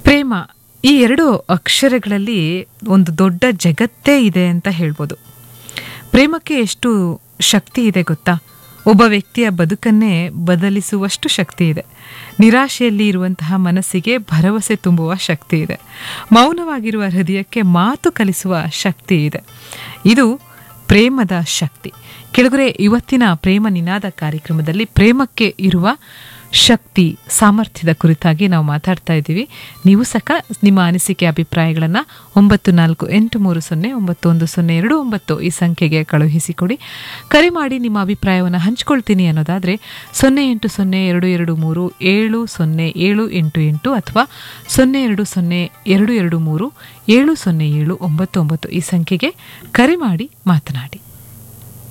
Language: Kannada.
ಪ್ರೇಮ ಈ ಎರಡು ಅಕ್ಷರಗಳಲ್ಲಿ ಒಂದು ದೊಡ್ಡ ಜಗತ್ತೇ ಇದೆ ಅಂತ ಹೇಳ್ಬೋದು ಪ್ರೇಮಕ್ಕೆ ಎಷ್ಟು ಶಕ್ತಿ ಇದೆ ಗೊತ್ತಾ ಒಬ್ಬ ವ್ಯಕ್ತಿಯ ಬದುಕನ್ನೇ ಬದಲಿಸುವಷ್ಟು ಶಕ್ತಿ ಇದೆ ನಿರಾಶೆಯಲ್ಲಿ ಇರುವಂತಹ ಮನಸ್ಸಿಗೆ ಭರವಸೆ ತುಂಬುವ ಶಕ್ತಿ ಇದೆ ಮೌನವಾಗಿರುವ ಹೃದಯಕ್ಕೆ ಮಾತು ಕಲಿಸುವ ಶಕ್ತಿ ಇದೆ ಇದು ಪ್ರೇಮದ ಶಕ್ತಿ ಕೆಳಗರೆ ಇವತ್ತಿನ ಪ್ರೇಮ ನಿನಾದ ಕಾರ್ಯಕ್ರಮದಲ್ಲಿ ಪ್ರೇಮಕ್ಕೆ ಇರುವ ಶಕ್ತಿ ಸಾಮರ್ಥ್ಯದ ಕುರಿತಾಗಿ ನಾವು ಮಾತಾಡ್ತಾ ಇದ್ದೀವಿ ನೀವು ಸಹ ನಿಮ್ಮ ಅನಿಸಿಕೆ ಅಭಿಪ್ರಾಯಗಳನ್ನು ಒಂಬತ್ತು ನಾಲ್ಕು ಎಂಟು ಮೂರು ಸೊನ್ನೆ ಒಂಬತ್ತು ಒಂದು ಸೊನ್ನೆ ಎರಡು ಒಂಬತ್ತು ಈ ಸಂಖ್ಯೆಗೆ ಕಳುಹಿಸಿಕೊಡಿ ಕರೆ ಮಾಡಿ ನಿಮ್ಮ ಅಭಿಪ್ರಾಯವನ್ನು ಹಂಚ್ಕೊಳ್ತೀನಿ ಅನ್ನೋದಾದರೆ ಸೊನ್ನೆ ಎಂಟು ಸೊನ್ನೆ ಎರಡು ಎರಡು ಮೂರು ಏಳು ಸೊನ್ನೆ ಏಳು ಎಂಟು ಎಂಟು ಅಥವಾ ಸೊನ್ನೆ ಎರಡು ಸೊನ್ನೆ ಎರಡು ಎರಡು ಮೂರು ಏಳು ಸೊನ್ನೆ ಏಳು ಒಂಬತ್ತು ಒಂಬತ್ತು ಈ ಸಂಖ್ಯೆಗೆ ಕರೆ ಮಾಡಿ ಮಾತನಾಡಿ